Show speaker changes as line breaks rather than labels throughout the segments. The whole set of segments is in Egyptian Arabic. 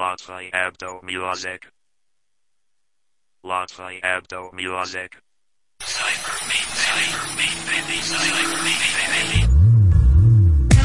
Latvia Abdo Music. Latvia Abdo Music. Cyber me, cyber me, baby, cyber me, baby.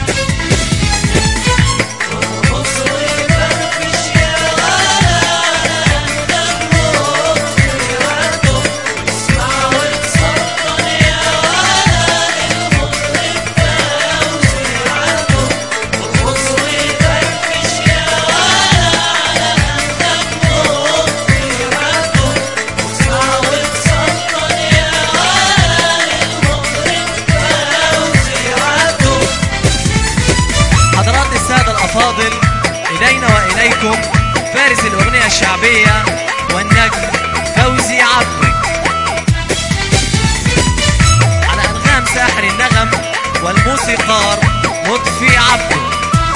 حضرات السادة الأفاضل إلينا وإليكم فارس الأغنية الشعبية والنجم فوزي عبد على أنغام ساحر النغم والموسيقار لطفي عبده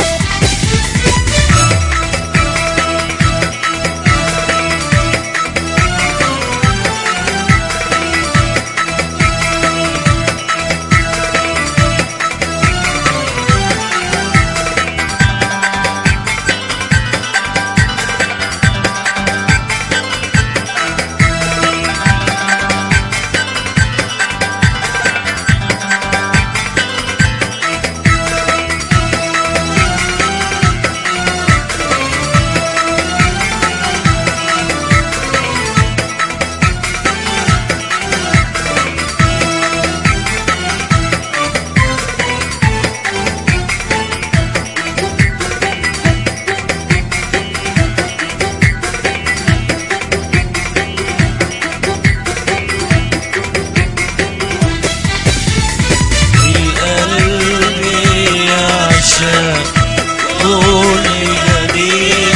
القلب يعشق كل جديد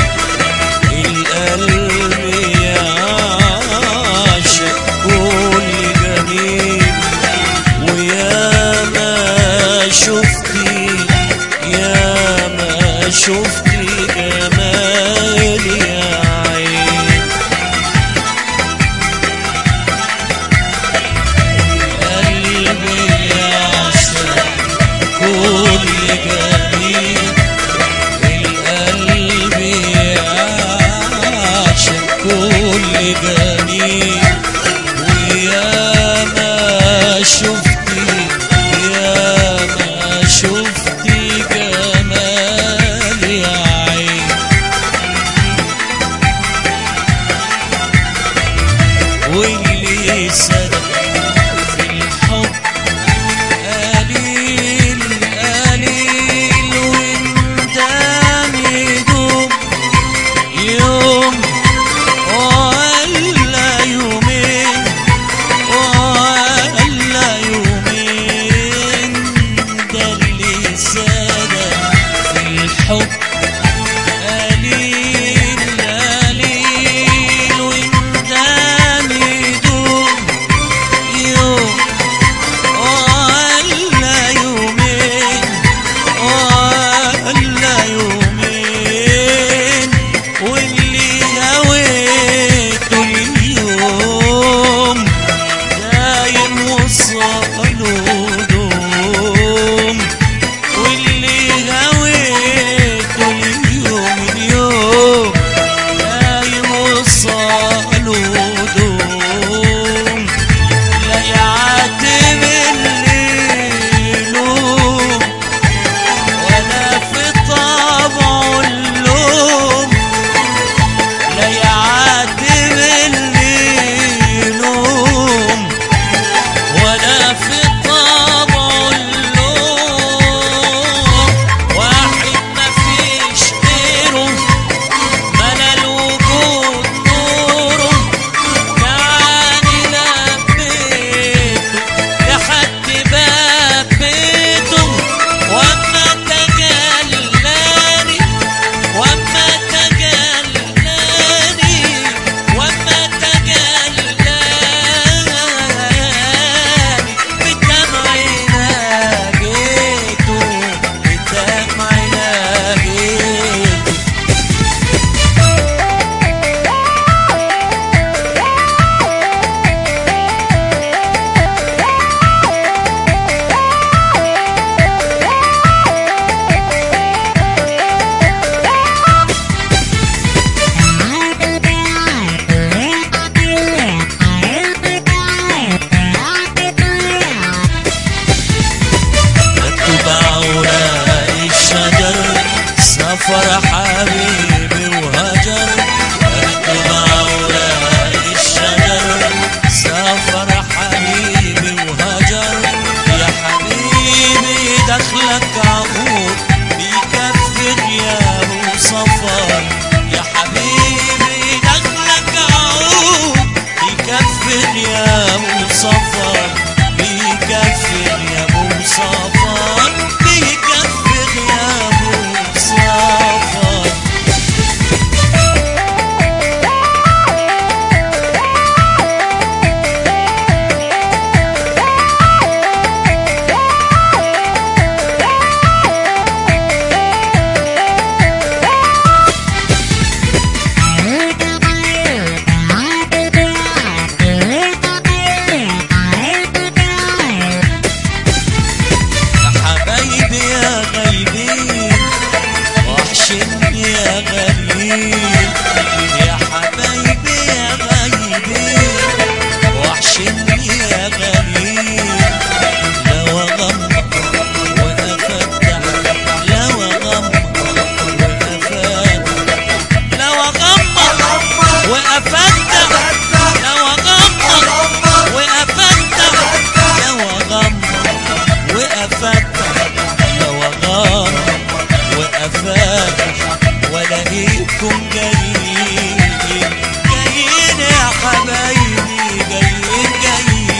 القلب يعشق كل جديد ويا ما شفتي يا ما شفتي جمال يا عين قلبي يعشق كل جميل القلب يعشق كل جميل ويا ما شفتي يا ما شفتي جمال يا عين واللي صدق في الحب قليل قليل وانت يدوم يوم ولا جميل يا حبايبي يا غايبي وحشني يا غريب لو اغمض وافتح لو اغمض وافتح لو اغمض وافتح لو اغمض وافتح لو اغمض وافتح لو اغمض وافتح والاقيكم جايين جايين يا حبايبي جايين جايين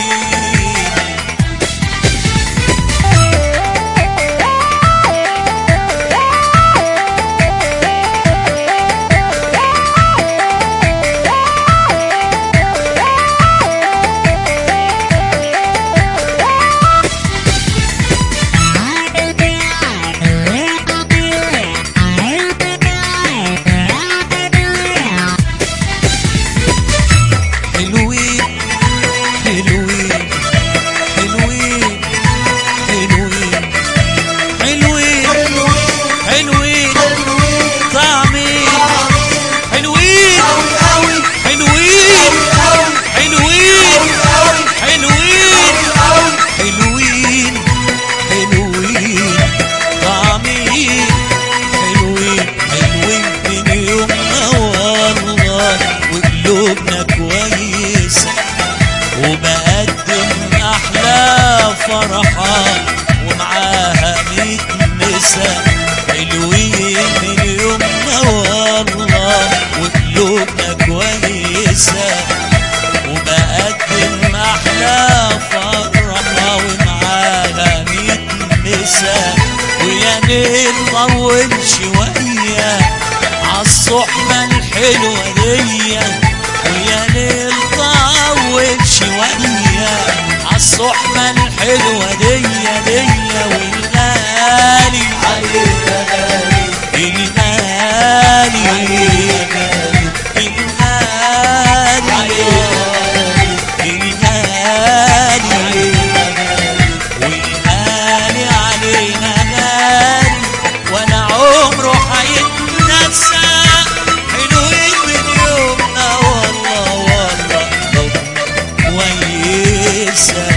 حلوين حلوين حلوين حلوين حلوين حلوين طعمين حلوين حلوين حلوين حلوين حلوين حلوين طعمين حلوين حلوين من يومنا والله وقلوبنا كويسة وبقدم أحلى فرحة ومعاها ميت مسا حلوين من يومنا والله وقلوبنا كويسة وبقدم أحلى فرحة ومعاها ميت مسا ويا ليل طول شوية عالصحبة الحلوة دي ويا ليل طول شوية عالصحبة الحلوة دي دي والغالي الغالي الغالي الغالي والغالي علينا غالي ولا عمره هيتنسى حلوين من يومنا والله والله يومنا كويسه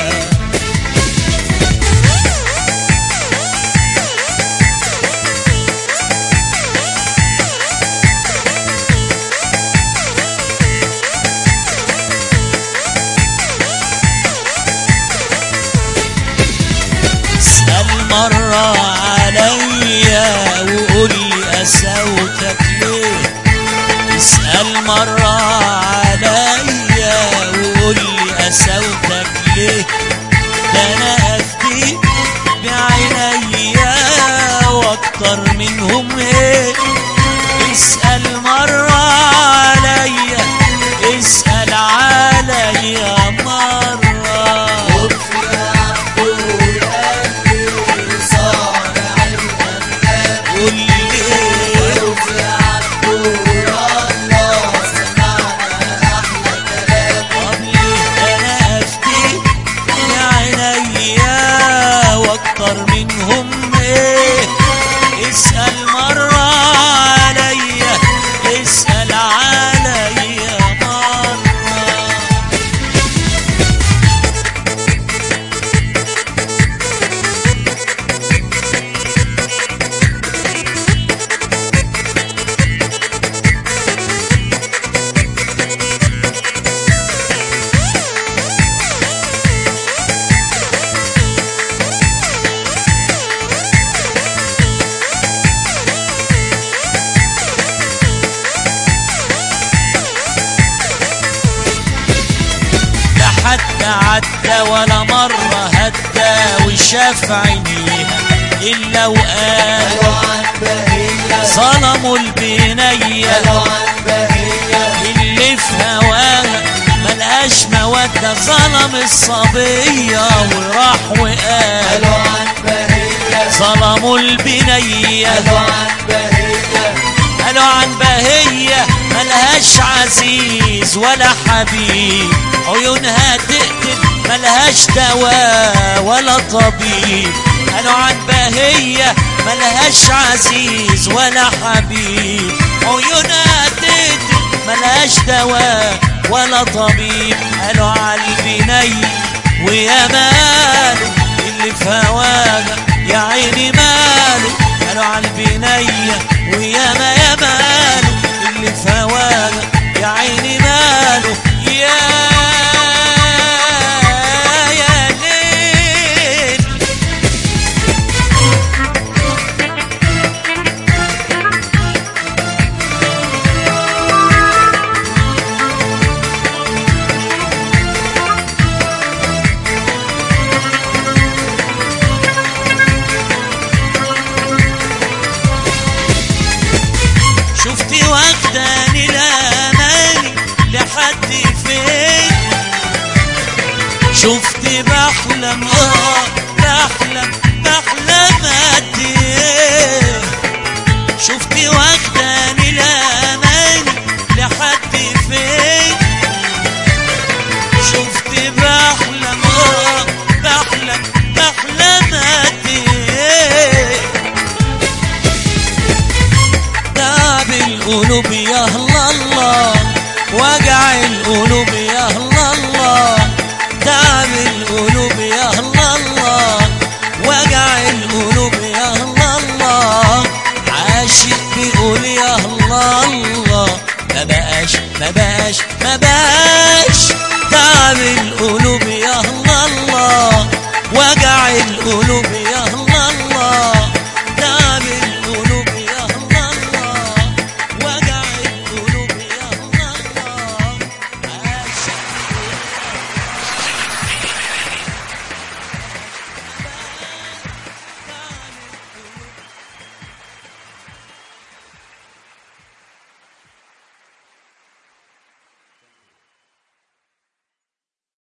اسأل مرة عليا وقول لي قساوتك ليه اسأل مرة عليا وقول لي قساوتك ليه ده انا افدي بعينيا واكتر منهم ايه اسأل مرة عليا اسأل عليا مرة قول لي قبل انا افتي بعينيا واكتر منهم ايه اسأل مرة عليا اسأل عليا مرة لا حد عدى ولا مرة هدى وشاف عينيها إلا وقال ظلموا البنية اللي في هواها ملهاش مودة ظلم الصبية وراح وقال ظلموا البنية قالوا عن بهية ملهاش عزيز ولا حبيب عيونها تقتل ملهاش دواء ولا طبيب قالوا عن بهية ملهاش عزيز ولا حبيب ولا طبيب قالوا عالبي ني ويا ماله اللي في هواجة يا عيني ماله قالوا عالبي ني ويا ما يا ماله اللي في هواجة يا عيني ماله يا يا ليل شفتي واخداني الاماني لحد فين شفتي بحلم اه بحلم بحلم قد ايه شفتي واخداني الاماني لحد فين شفتي بحلم اه بحلم بحلم قد ايه تعب القلوب يا الله الله وجع القلوب يا الله الله تعب القلوب يا الله الله وجع القلوب يا الله الله عاشق بيقول يا الله الله ما بقاش ما بقاش